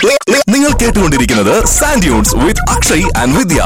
നിങ്ങൾ കേട്ടുകൊണ്ടിരിക്കുന്നത് sand dunes with Akshay and Vidya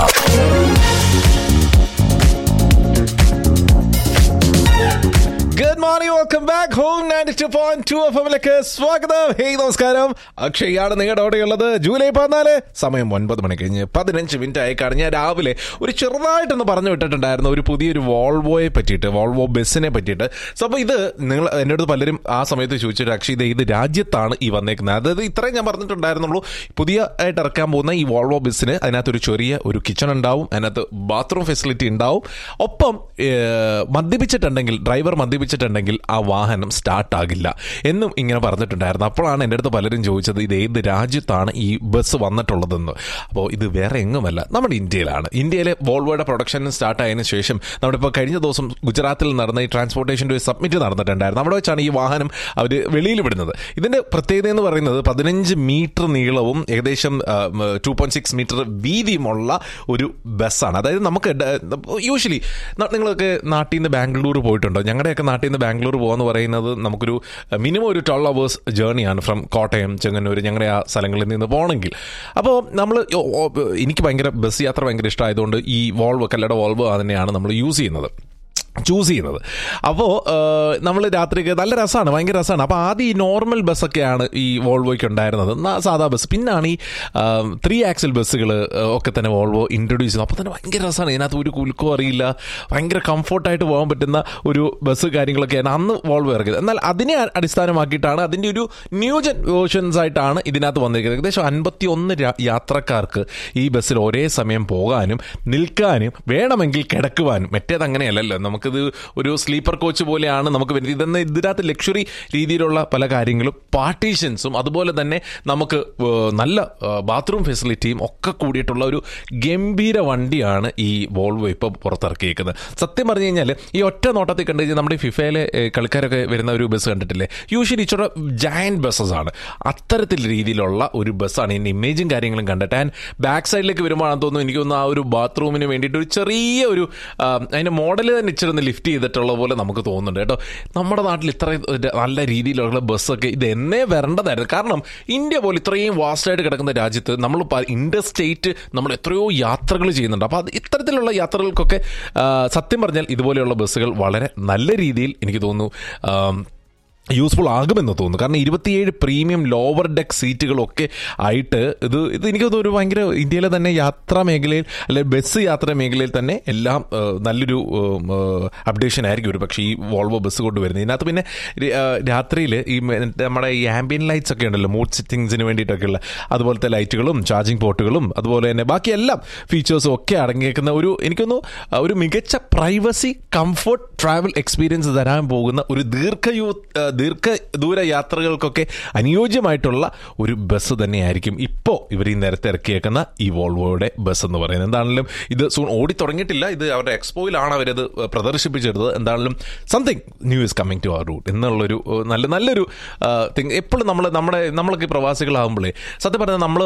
good morning welcome back home ninety two point two F എമ്മിലേക്ക് സ്വാഗതം ഹേയ് നമസ്കാരം അക്ഷയാണ് നിങ്ങളുടെ അവിടെ ഉള്ളത് ജൂലൈ പതിനാല് സമയം ഒൻപത് മണി കഴിഞ്ഞ് പതിനഞ്ച് മിനിറ്റ് ആയി കഴിഞ്ഞ രാവിലെ ഒരു ചെറുതായിട്ടൊന്ന് പറഞ്ഞു വിട്ടിട്ടുണ്ടായിരുന്നു ഒരു പുതിയൊരു വോൾവോയെ പറ്റിയിട്ട് വോൾവോ ബസ്സിനെ പറ്റിയിട്ട് സോ അപ്പോൾ ഇത് നിങ്ങൾ എൻ്റെ അടുത്ത് പലരും ആ സമയത്ത് ചോദിച്ചിട്ട് അക്ഷയ് ഇത് ഏത് രാജ്യത്താണ് ഈ വന്നേക്കുന്നത് അതായത് ഇത്രയും ഞാൻ പറഞ്ഞിട്ടുണ്ടായിരുന്നുള്ളൂ പുതിയ ആയിട്ട് ഇറക്കാൻ പോകുന്ന ഈ വോൾവോ ബസ്സിന് അതിനകത്തൊരു ചെറിയ ഒരു കിച്ചൺ ഉണ്ടാവും അതിനകത്ത് ബാത്റൂം ഫെസിലിറ്റി ഉണ്ടാവും ഒപ്പം ഏഹ്, മദ്യപിച്ചിട്ടുണ്ടെങ്കിൽ ഡ്രൈവർ മദ്യപിച്ചിട്ടുണ്ടെങ്കിൽ ആ വാഹനം സ്റ്റാർട്ട് ആകില്ല എന്നും ഇങ്ങനെ പറഞ്ഞിട്ടുണ്ടായിരുന്നു അപ്പോഴാണ് എൻ്റെ അടുത്ത് പലരും ചോദിച്ചത് ഇത് ഏത് രാജ്യത്താണ് ഈ ബസ് വന്നിട്ടുള്ളതെന്ന് അപ്പോൾ ഇത് വേറെ എങ്ങുമല്ല നമ്മുടെ ഇന്ത്യയിലാണ് ഇന്ത്യയിലെ വോൾവോയുടെ പ്രൊഡക്ഷൻ സ്റ്റാർട്ട് ആയതിനു ശേഷം നമ്മുടെ ഇപ്പോൾ കഴിഞ്ഞ ദിവസം ഗുജറാത്തിൽ നടന്ന ഈ ട്രാൻസ്പോർട്ടേഷൻ്റെ ഒരു സബ്മിറ്റ് നടന്നിട്ടുണ്ടായിരുന്നു അവിടെ വെച്ചാണ് ഈ വാഹനം അവർ വെളിയിൽ വിടുന്നത് ഇതിൻ്റെ പ്രത്യേകത എന്ന് പറയുന്നത് പതിനഞ്ച് മീറ്റർ നീളവും ഏകദേശം ടു പോയിന്റ് സിക്സ് മീറ്റർ വീതിയുമുള്ള ഒരു ബസ്സാണ് അതായത് നമുക്ക് യൂഷ്വലി നിങ്ങളൊക്കെ നാട്ടിൽ നിന്ന് ബാംഗ്ലൂർ പോയിട്ടുണ്ടോ ഞങ്ങളുടെയൊക്കെ നാട്ടിൽ നിന്ന് ബാംഗ്ലൂർ പോകുക പറയുന്നത് നമുക്കൊരു മിനിമം ഒരു ട്വൽവ് അവേഴ്സ് ജേർണിയാണ് ഫ്രം കോട്ടയം ചെങ്ങന്നൂർ ഞങ്ങളുടെ ആ സ്ഥലങ്ങളിൽ നിന്ന് പോകണമെങ്കിൽ അപ്പോൾ നമ്മൾ എനിക്ക് ഭയങ്കര ബസ് യാത്ര ഭയങ്കര ഇഷ്ടമായതുകൊണ്ട് ഈ വോൾവ് കല്ലട വോൾവ് തന്നെയാണ് നമ്മൾ യൂസ് ചെയ്യുന്നത് ചൂസ് ചെയ്യുന്നത് അപ്പോൾ നമ്മൾ രാത്രിക്ക് നല്ല രസമാണ് ഭയങ്കര രസമാണ് അപ്പോൾ ആദ്യം ഈ നോർമൽ ബസ്സൊക്കെയാണ് ഈ വോൾവോയ്ക്ക് ഉണ്ടായിരുന്നത് ന- സാധാ ബസ് പിന്നാണ് ഈ ത്രീ ആക്സൽ ബസ്സുകൾ ഒക്കെ തന്നെ വോൾവോ ഇൻട്രൊഡ്യൂസ് ചെയ്തു അപ്പോൾ തന്നെ ഭയങ്കര രസമാണ് ഇതിനകത്ത് ഒരു കുലുക്കോ അറിയില്ല ഭയങ്കര കംഫർട്ടായിട്ട് പോകാൻ പറ്റുന്ന ഒരു ബസ് കാര്യങ്ങളൊക്കെയാണ് അന്ന് വോൾവോ ഇറക്കിയത് എന്നാൽ അതിനെ അ- അടിസ്ഥാനമാക്കിയിട്ടാണ് അതിൻ്റെ ഒരു ന്യൂജൻ വേർഷൻസ് ആയിട്ടാണ് ഇതിനകത്ത് വന്നിരിക്കുന്നത് ഏകദേശം അൻപത്തി ഒന്ന് യാത്രക്കാർക്ക് ഈ ബസ്സിൽ ഒരേ സമയം പോകാനും നിൽക്കാനും വേണമെങ്കിൽ കിടക്കുവാനും മറ്റേത് അങ്ങനെയല്ലല്ലോ നമുക്കിത് ഒരു സ്ലീപ്പർ കോച്ച് പോലെയാണ് നമുക്ക് വരുന്നത് ഇതെന്ന് ഇതിനകത്ത് ലക്ഷറി രീതിയിലുള്ള പല കാര്യങ്ങളും പാർട്ടീഷൻസും അതുപോലെ തന്നെ നമുക്ക് ഏഹ്, നല്ല ബാത്റൂം ഫെസിലിറ്റിയും ഒക്കെ കൂടിയിട്ടുള്ള ഒരു ഗംഭീര വണ്ടിയാണ് ഈ വോൾവോ ഇപ്പോൾ പുറത്തിറക്കിയേക്കുന്നത് സത്യം പറഞ്ഞു കഴിഞ്ഞാൽ ഈ ഒറ്റ നോട്ടത്തിൽ കണ്ടു കഴിഞ്ഞാൽ നമ്മുടെ ഈ ഫിഫയിലെ ഏഹ്, കളിക്കാരൊക്കെ വരുന്ന ഒരു ബസ് കണ്ടിട്ടില്ലേ യൂഷ്വലി ഇച്ചിരി ജയൻറ്റ് ബസ്സസ് ആണ് അത്തരത്തിൽ രീതിയിലുള്ള ഒരു ബസ്സാണ് ഇതിൻ്റെ ഇമേജും കാര്യങ്ങളും കണ്ടിട്ട് ആൻഡ് ബാക്ക് സൈഡിലേക്ക് വരുമ്പോഴാണെന്ന് തോന്നുന്നു എനിക്ക് തോന്നുന്നു ആ ഒരു ബാത്റൂമിന് വേണ്ടിയിട്ട് ഒരു ചെറിയ ഒരു ആ, അതിൻ്റെ മോഡൽ തന്നെ ഇച്ചിരി ഒന്ന് ലിഫ്റ്റ് ചെയ്തിട്ടുള്ള പോലെ നമുക്ക് തോന്നുന്നുണ്ട് കേട്ടോ നമ്മുടെ നാട്ടിൽ ഇത്ര ഒരു നല്ല രീതിയിലുള്ള ബസ്സൊക്കെ ഇത് എന്നേ വരേണ്ടതായിരുന്നു കാരണം ഇന്ത്യ പോലെ ഇത്രയും വാസ്റ്റായിട്ട് കിടക്കുന്ന രാജ്യത്ത് നമ്മൾ ഇന്റർ സ്റ്റേറ്റ് നമ്മൾ എത്രയോ യാത്രകൾ ചെയ്യുന്നുണ്ട് അപ്പോൾ അത് ഇത്തരത്തിലുള്ള യാത്രകൾക്കൊക്കെ ആ, സത്യം പറഞ്ഞാൽ ഇതുപോലെയുള്ള ബസ്സുകൾ വളരെ നല്ല രീതിയിൽ എനിക്ക് തോന്നുന്നു ആ, യൂസ്ഫുൾ ആകുമെന്ന് തോന്നുന്നു കാരണം ഇരുപത്തിയേഴ് പ്രീമിയം ലോവർ ഡെക്ക് സീറ്റുകളൊക്കെ ആയിട്ട് ഇത് ഇത് എനിക്ക് തോന്നുന്നു ഒരു ഭയങ്കര ഇന്ത്യയിലെ തന്നെ യാത്രാ മേഖലയിൽ അല്ലെ ബസ് യാത്രാ മേഖലയിൽ തന്നെ എല്ലാം ആ, നല്ലൊരു അപ്ഡേഷൻ ആയിരിക്കും ഒരു പക്ഷേ ഈ വോൾവോ ബസ് കൊണ്ടുവരുന്നത് ഇതിനകത്ത് പിന്നെ രാത്രിയിൽ ഈ മ- നമ്മുടെ ഈ ആംബിയൻ ലൈറ്റ്സ് ഒക്കെ ഉണ്ടല്ലോ മൂഡ് സിറ്റിങ്സിന് വേണ്ടിയിട്ടൊക്കെയുള്ള അതുപോലത്തെ ലൈറ്റുകളും ചാർജിങ് പോർട്ടുകളും അതുപോലെ തന്നെ ബാക്കി എല്ലാം ഫീച്ചേഴ്സും ഒക്കെ അടങ്ങിയേക്കുന്ന ഒരു എനിക്കൊന്നു ഒരു മികച്ച പ്രൈവസി കംഫർട്ട് ട്രാവൽ എക്സ്പീരിയൻസ് തരാൻ പോകുന്ന ഒരു ദീർഘയൂ ആ, ദീർഘദൂര യാത്രകൾക്കൊക്കെ അനുയോജ്യമായിട്ടുള്ള ഒരു ബസ് തന്നെയായിരിക്കും ഇപ്പോൾ ഇവർ ഈ നേരത്തെ ഇറക്കിയേക്കുന്ന ഈ വോൾവോയുടെ ബസ് എന്ന് പറയുന്നത് എന്താണെങ്കിലും ഇത് സൂൺ ഓടി തുടങ്ങിയിട്ടില്ല ഇത് അവരുടെ എക്സ്പോയിലാണ് അവരത് പ്രദർശിപ്പിച്ചെടുത്തത് എന്താണെങ്കിലും something new is coming to അവർ റൂട്ട് എന്നുള്ളൊരു ഏഹ്, നല്ല നല്ലൊരു തിങ് എപ്പോഴും നമ്മൾ നമ്മുടെ നമ്മളൊക്കെ പ്രവാസികളാകുമ്പോഴേ സത്യം പറഞ്ഞാൽ നമ്മൾ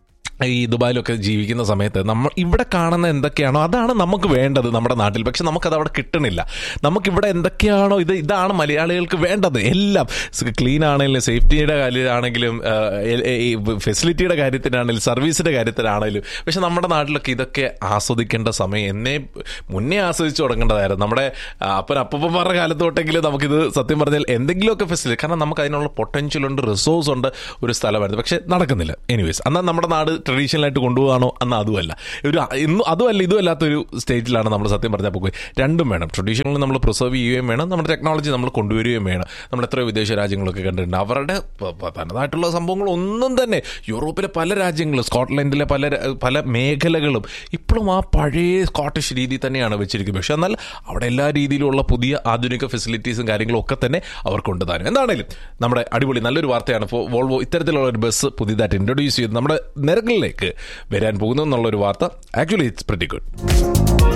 ഈ ദുബായിലൊക്കെ ജീവിക്കുന്ന സമയത്ത് നമ്മൾ ഇവിടെ കാണുന്ന എന്തൊക്കെയാണോ അതാണ് നമുക്ക് വേണ്ടത് നമ്മുടെ നാട്ടിൽ പക്ഷെ നമുക്കത് അവിടെ കിട്ടണില്ല നമുക്കിവിടെ എന്തൊക്കെയാണോ ഇത് ഇതാണ് മലയാളികൾക്ക് വേണ്ടത് എല്ലാം ക്ലീൻ ആണെങ്കിലും സേഫ്റ്റിയുടെ കാര്യത്തിലാണെങ്കിലും ഫെസിലിറ്റിയുടെ കാര്യത്തിലാണെങ്കിലും സർവീസിന്റെ കാര്യത്തിലാണെങ്കിലും പക്ഷെ നമ്മുടെ നാട്ടിലൊക്കെ ഇതൊക്കെ ആസ്വദിക്കേണ്ട സമയം എന്നേ മുന്നേ ആസ്വദിച്ചു തുടങ്ങേണ്ടതായിരുന്നു നമ്മുടെ ആ, അപ്പൻ അപ്പൂപ്പന്മാരുടെ കാലത്ത് തൊട്ടെങ്കിലും നമുക്കിത് സത്യം പറഞ്ഞാൽ എന്തെങ്കിലുമൊക്കെ ഫെസിലിറ്റി കാരണം നമുക്ക് അതിനുള്ള പൊട്ടൻഷ്യൽ ഉണ്ട് റിസോഴ്സ് ഉണ്ട് ഒരു സ്ഥലമായിരുന്നു പക്ഷെ നടക്കുന്നില്ല എനിവേസ് എന്നാൽ നമ്മുടെ നാട് ട്രഡീഷണൽ ആയിട്ട് കൊണ്ടുപോകാണോ എന്നാൽ അതുമല്ല ഒരു ഇന്നും അതുമല്ല ഇതും അല്ലാത്തൊരു സ്റ്റേറ്റിലാണ് നമ്മൾ സത്യം പറഞ്ഞാൽ പോയി രണ്ടും വേണം ട്രഡീഷണൽ നമ്മൾ പ്രിസർവ് ചെയ്യുകയും വേണം നമ്മുടെ ടെക്നോളജി നമ്മൾ കൊണ്ടുവരികയും വേണം നമ്മൾ എത്രയോ വിദേശ രാജ്യങ്ങളൊക്കെ കണ്ടിട്ടുണ്ട് അവരുടെ പ- പ- തനതായിട്ടുള്ള സംഭവങ്ങൾ ഒന്നും തന്നെ യൂറോപ്പിലെ പല രാജ്യങ്ങളും സ്കോട്ട്ലൻഡിലെ പല ര- പല മേഖലകളും ഇപ്പോഴും ആ പഴയ സ്കോട്ടിഷ് രീതി തന്നെയാണ് വെച്ചിരിക്കുന്നത് പക്ഷെ എന്നാൽ അവിടെ എല്ലാ രീതിയിലുള്ള പുതിയ ആധുനിക ഫെസിലിറ്റീസും കാര്യങ്ങളും ഒക്കെ തന്നെ അവർ കൊണ്ടുതാനും എന്താണേലും നമ്മുടെ അടിപൊളി നല്ലൊരു വാർത്തയാണ് ഇപ്പോൾ വോൾവോ ഇത്തരത്തിലുള്ള ഒരു ബസ് പുതിയതായിട്ട് ഇൻട്രൊഡ്യൂസ് ചെയ്ത് നമ്മുടെ നിരകളിലേക്ക് വരാൻ പോകുന്നു എന്നുള്ളൊരു വാർത്ത ആക്ച്വലി ഇറ്റ്സ് പ്രിറ്റി ഗുഡ്